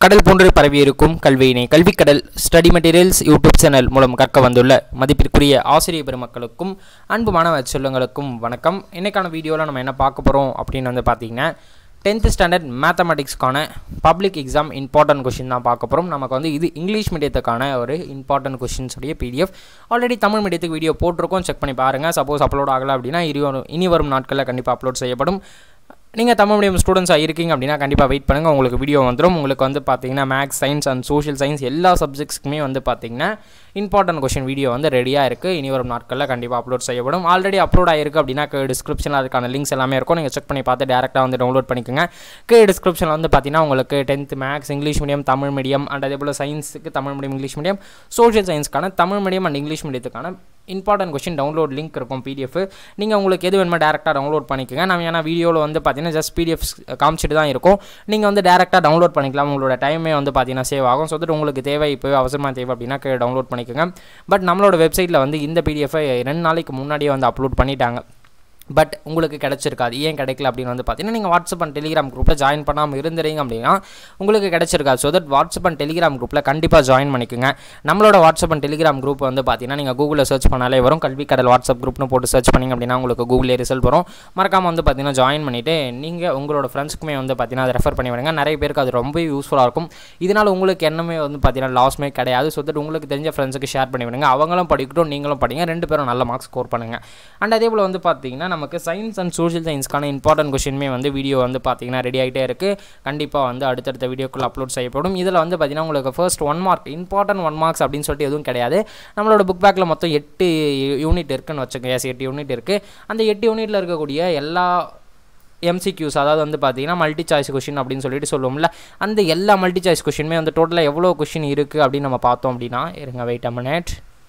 கடல் போன்று பரவியிருக்கும் கல்வியினை கல்விக்கடல் ஸ்டடி மெட்டீரியல்ஸ் யூடியூப் சேனல் மூலம் கற்க வந்துள்ள மதிப்பிற்குரிய ஆசிரியர் பெருமக்களுக்கும் அன்பு மாணவ செல்லுங்களுக்கும் வணக்கம் இன்னைக்கான வீடியோவில் நம்ம என்ன பார்க்க போகிறோம் அப்படின்னு வந்து பார்த்தீங்கன்னா டென்த்து ஸ்டாண்டர்ட் மேத்தமெட்டிக்ஸ்க்கான பப்ளிக் எக்ஸாம் இம்பார்ட்டன்ட் கொஷின் தான் பார்க்க போகிறோம் நமக்கு வந்து இது இங்கிலீஷ் மீடியத்துக்கான ஒரு இம்பார்ட்டன்ட் கொஷின்ஸ் உடைய பிடிஎஃப் ஆல்ரெடி தமிழ் மீடியத்துக்கு வீடியோ போட்டிருக்கோம் செக் பண்ணி பாருங்கள் சப்போஸ் அப்லோட் ஆகலை அப்படின்னா இனி வரும் இனி வரும் நாட்களில் கண்டிப்பாக அப்லோட் செய்யப்படும் நீங்கள் தமிழ் மீடியம் ஸ்டூடெண்ட்ஸாக இருக்கீங்க அப்படின்னா கண்டிப்பாக வெயிட் பண்ணுங்கள் உங்களுக்கு வீடியோ வந்துடும் உங்களுக்கு வந்து பார்த்தீங்கன்னா maths science and social science எல்லா சப்ஜெக்ட்ஸ்க்குமே வந்து பார்த்தீங்கன்னா இம்பார்ட்டன்ட் கொஷின் வீடியோ வந்து ரெடியாக இருக்குது இனி வரும் நாட்களில் கண்டிப்பாக அப்லோட் செய்யப்படும் ஆல்ரெடி அப்லோட் ஆகிருக்கு அப்படின்னா டிஸ்கிரிப்ஷனில் அதுக்கான லிங்க்ஸ் எல்லாமே இருக்கும் நீங்கள் செக் பண்ணி பார்த்து டேரெக்டாக வந்து டவுன்லோட் பண்ணிக்கோங்க கே டிஸ்கிரிப்ஷனில் வந்து பார்த்தீங்கன்னா உங்களுக்கு tenth maths English medium Tamil medium and அதே போல் சயின்ஸுக்கு Tamil medium English medium social சயின்ஸ்க்கான தமிழ் மீடியம் அண்ட் இங்கிலீஷ் மீடியத்துக்கான இம்பார்ட்டன்ட் கொஷின் டவுன்லோட் லிங்க் இருக்கும் பிடிஎஃப் நீங்கள் உங்களுக்கு எது வேணுமோ டேரெக்டாக டவுன்லோட் பண்ணிக்கோங்க நம்ம ஏன்னா வீடியோவில் வந்து பார்த்தீங்கன்னா ஜஸ்ட் பிடிஎஃப் காமிச்சிட்டு தான் இருக்கும் நீங்கள் வந்து டேரெக்டாக டவுன்லோட் பண்ணிக்கலாம் உங்களோட டைமே வந்து பார்த்தீங்கன்னா சேவ் ஆகும் ஸோ தட் உங்களுக்கு தேவை இப்போ அவசரமாக தேவை அப்படின்னா டவுன்லோட் பண்ணிக்கோங்க பட் நம்மளோட வெப்சைட்டில் வந்து இந்த பிடிஎஃபை ரெண்டு நாளைக்கு முன்னாடியே வந்து அப்லோட் பண்ணிட்டாங்க பட் உங்களுக்கு கிடச்சிருக்காது ஏன் கிடைக்கல அப்படின்னு வந்து பார்த்தீங்கன்னா நீங்கள் வாட்ஸ்அப் அண்ட் டெலிகிராம் குரூப்பில் ஜாயின் பண்ணாமல் இருந்துறீங்க அப்படின்னா உங்களுக்கு கிடச்சிருக்காது so that WhatsApp and Telegram குரூப்பில் கண்டிப்பாக ஜாயின் பண்ணிக்கோங்க நம்மளோட வாட்ஸ்அப் அண்ட் டெலிகிராம் குரூப் வந்து பார்த்தீங்கன்னா நீங்கள் கூகுளில் சர்ச் பண்ணாலே வரும் கல்வி கடல் வாட்ஸ்அப் குரூப்னு போட்டு சர்ச் பண்ணிங்க அப்படின்னா உங்களுக்கு கூகுளில் ரிசல்ட் வரும் மறக்காமல் வந்து பார்த்தீங்கன்னா ஜாயின் பண்ணிவிட்டு நீங்கள் உங்களோட ஃப்ரெண்ட்ஸுக்குமே வந்து பார்த்தீங்கன்னா அதை ரெஃபர் பண்ணி விடுங்க நிறைய பேருக்கு அது ரொம்ப யூஸ்ஃபுல்லாக இருக்கும் இதனால் உங்களுக்கு என்னமே வந்து பார்த்தீங்கன்னா லாஸ்மே கிடையாது ஸோ தட் உங்களுக்கு தெரிஞ்ச ஃப்ரெண்ட்ஸுக்கு ஷேர் பண்ணி விடுங்க அவங்களும் படிக்கட்டும் நீங்களும் படிங்க ரெண்டு பேரும் நல்ல மார்க்ஸ் ஸ்கோர் பண்ணுங்கள் அண்ட் அதே போல் வந்து பார்த்தீங்கன்னா நமக்கு சயின்ஸ் அண்ட் சோஷியல் சயின்ஸ்க்கான இம்பார்ட்டன்ட் கொஷினுமே வந்து வீடியோ வந்து பார்த்தீங்கன்னா ரெடி ஆகிட்டே இருக்குது கண்டிப்பாக வந்து அடுத்தடுத்த வீடியோக்குள்ள அப்லோட் செய்யப்படும் இதில் வந்து பார்த்தீங்கன்னா உங்களுக்கு first one mark important one marks அப்படின்னு சொல்லிட்டு எதுவும் கிடையாது நம்மளோட புக் பேக்கில் மொத்தம் எட்டு யூனிட் இருக்குன்னு வச்சுக்கோங்க எஸ் எட்டு யூனிட் இருக்குது அந்த எட்டு யூனிட்டில் இருக்கக்கூடிய எல்லா எம்சிக்யூஸ் அதாவது வந்து பார்த்தீங்கன்னா மல்டி சாய்ஸ் கொஷின் அப்படின்னு சொல்லிட்டு சொல்லுவோம்ல அந்த எல்லா மல்டி சாய்ஸ் கொஷினுமே வந்து டோட்டலாக எவ்வளோ கொஷின் இருக்குது அப்படின்னு நம்ம பார்த்தோம் அப்படின்னா இருங்க wait a minute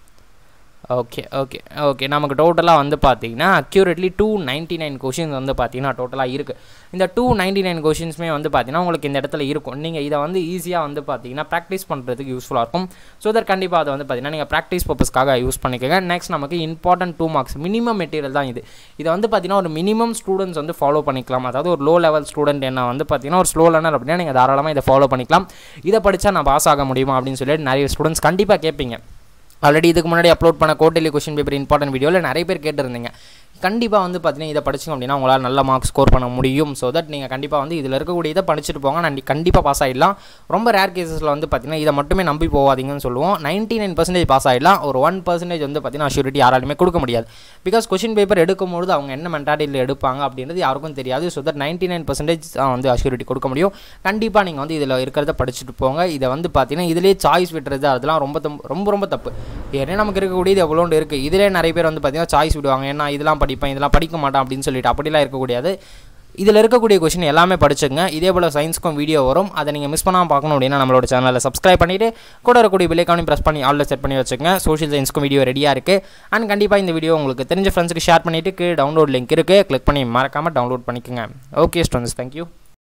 okay okay okay நமக்கு டோட்டலாக வந்து பார்த்தீங்கன்னா accurately two ninety nine questions வந்து பார்த்தீங்கன்னா டோட்டலாக இருக்குது இந்த டூ நைன்ட்டி நைன் கொஷின்ஸுமே வந்து பார்த்தீங்கன்னா உங்களுக்கு இந்த இடத்துல இருக்கும் நீங்கள் இதை வந்து ஈஸியாக வந்து பார்த்தீங்கன்னா ப்ராக்டிஸ் பண்ணுறதுக்கு யூஸ்ஃபுல்லாக இருக்கும் ஸோ தட் கண்டிப்பாக அதை வந்து பார்த்தீங்கன்னா நீங்கள் ப்ராக்டிஸ் பர்பஸ்க்காக யூஸ் பண்ணிக்கோங்க நெக்ஸ்ட் நமக்கு important two marks minimum material தான் இது இதை வந்து பார்த்தீங்கன்னா ஒரு மினிமம் ஸ்டூடெண்ட்ஸ் வந்து ஃபாலோ பண்ணிக்கலாம் அதாவது ஒரு லோ லெவல் ஸ்டூடெண்ட் என்ன வந்து பார்த்தீங்கன்னா ஒரு ஸ்லோ லேர்னர் அப்படின்னா நீங்கள் தாராளமாக இதை ஃபாலோ பண்ணிக்கலாம் இதை படித்தா நான் பாஸ் ஆக முடியுமா அப்படின்னு சொல்லிட்டு நிறைய ஸ்டூடெண்ட்ஸ் கண்டிப்பாக கேட்பீங்க ஆல்ரெடி இதுக்கு முன்னாடி அப்லோட் பண்ண கோட்டலி கொஷின் பேப்பர் இம்பார்ட்டன்ட் வீடியோவில் நிறைய பேர் கேட்டிருந்தீங்க கண்டிப்பாக வந்து பார்த்தீங்கன்னா இதை படிச்சிங்க அப்படின்னா உங்களால் நல்ல மார்க்ஸ் ஸ்கோர் பண்ண முடியும் ஸோ தட் நீங்கள் கண்டிப்பாக வந்து இதில் இருக்கக்கூடிய இதை படிச்சுட்டு போங்க நான் கண்டிப்பாக பாஸ் ஆகிடலாம் ரொம்ப ரேர் கேசஸில் வந்து பார்த்தீங்கன்னா இதை மட்டுமே நம்பி போகாதீங்கன்னு சொல்லுவோம் நைன்ட்டி நைன் பர்சன்டேஜ் பாஸ் ஆகிடலாம் ஒரு ஒன் பர்சன்டேஜ் வந்து பார்த்தீங்கன்னா அஷ்யூரிட்டி யாராலுமே கொடுக்க முடியாது பிகாஸ் கொஷின் பேப்பர் எடுக்கும்போது அவங்க என்ன மென்டாலிட்டியில் எடுப்பாங்க அப்படின்றது யாருக்கும் தெரியாது so that ninety nine percentage வந்து அஷ்யூரிட்டி கொடுக்க முடியும் கண்டிப்பாக நீங்கள் வந்து இதில் இருக்கிறத படிச்சுட்டு போங்க இதை வந்து பார்த்தீங்கன்னா இதிலே சாய்ஸ் விட்டுறது அதெல்லாம் ரொம்ப ரொம்ப ரொம்ப தப்பு ஏன்னா நமக்கு இருக்கக்கூடியது எவ்வளோண்டு இருக்குது இதிலே நிறைய பேர் வந்து பார்த்தீங்கன்னா சாய்ஸ் விடுவாங்க ஏன்னா இதெல்லாம் படிப்பேன் இதெல்லாம் படிக்க மாட்டான் அப்படின்னு சொல்லிட்டு அப்படிலாம் இருக்கக்கூடியது இதில் இருக்கக்கூடிய கொஷின் எல்லாமே படிச்சுங்க இதே போல் சயின்ஸ்க்கும் வீடியோ வரும் அதை நீங்கள் மிஸ் பண்ணாமல் பார்க்கணும் அப்படின்னா நம்மளோட சேனலில் சப்ஸ்கிரைப் பண்ணிவிட்டு கூட இருக்கக்கூடிய விலைக்கானி ப்ரெஸ் பண்ணி ஆல்ரெடி செட் பண்ணி வச்சுக்கோங்க சோஷியல் சயின்ஸ்க்கும் வீடியோ ரெடியாக இருக்குது அண்ட் கண்டிப்பாக இந்த வீடியோ உங்களுக்கு தெரிஞ்ச ஃப்ரெண்ட்ஸுக்கு ஷேர் பண்ணிவிட்டு டவுன்லோட் லிங்க் இருக்குது கிளிக் பண்ணி மறக்காமல் டவுன்லோட் பண்ணிக்கோங்க ஓகே ஸ்டூடெண்ட்ஸ் தேங்க்யூ